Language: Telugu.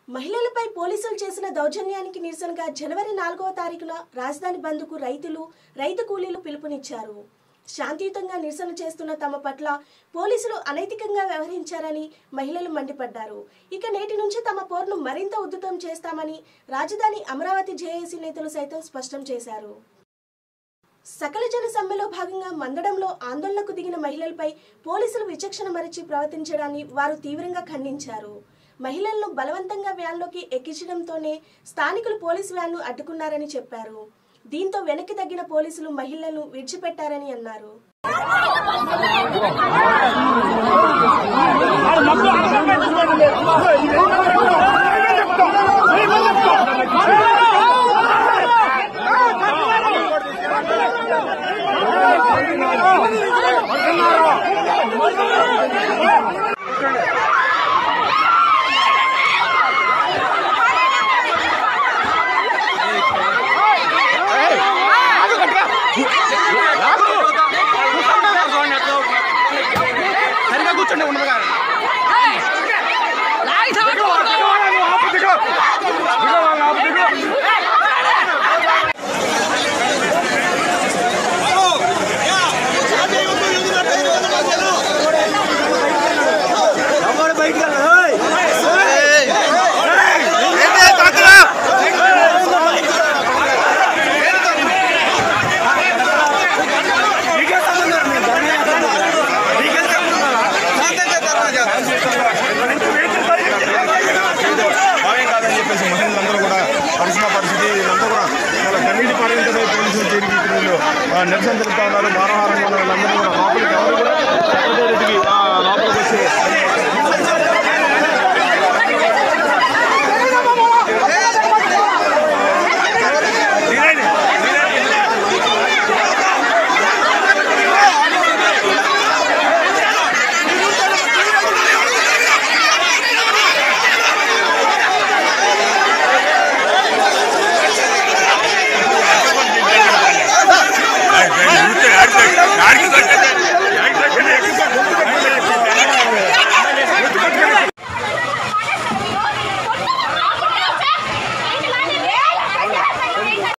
మహిళలపై పోలీసులు చేసిన దౌర్జన్యానికి నిరసనగా జనవరి నాలుగవ తారీఖున రాజధాని బంద్కు రైతులు రైతు కూలీలు పిలుపునిచ్చారు శాంతియుతంగా నిరసన చేస్తున్న తమ పట్ల పోలీసులు అనైతికంగా వ్యవహరించారని మహిళలు మండిపడ్డారు ఇక నేటి నుంచి తమ పోరును మరింత ఉధృతం చేస్తామని రాజధాని అమరావతి జేఏసీ నేతలు సైతం స్పష్టం చేశారు సకల జన సమ్మెలో భాగంగా మందడంలో ఆందోళనకు దిగిన మహిళలపై పోలీసులు విచక్షణ మరిచి ప్రవర్తించడాన్ని వారు తీవ్రంగా ఖండించారు మహిళలను బలవంతంగా వ్యాన్లోకి ఎక్కించడంతోనే స్థానికులు పోలీసు వ్యాన్ను అడ్డుకున్నారని చెప్పారు దీంతో వెనక్కి తగ్గిన పోలీసులు మహిళలను విడిచిపెట్టారని అన్నారు సరిగా కూర్చోండి ఉండదుగా భావ్యం కాదని చెప్పేసి మహిళలందరూ కూడా పరిశ్రమ పరిస్థితి వీళ్ళందరూ కూడా చాలా కన్నీటి పారించబోయే పోలీసులు చేరికి ఇక్కడ వీళ్ళు ఆ, నిరసన తెలుపుతా ఉన్నారు మానవహారం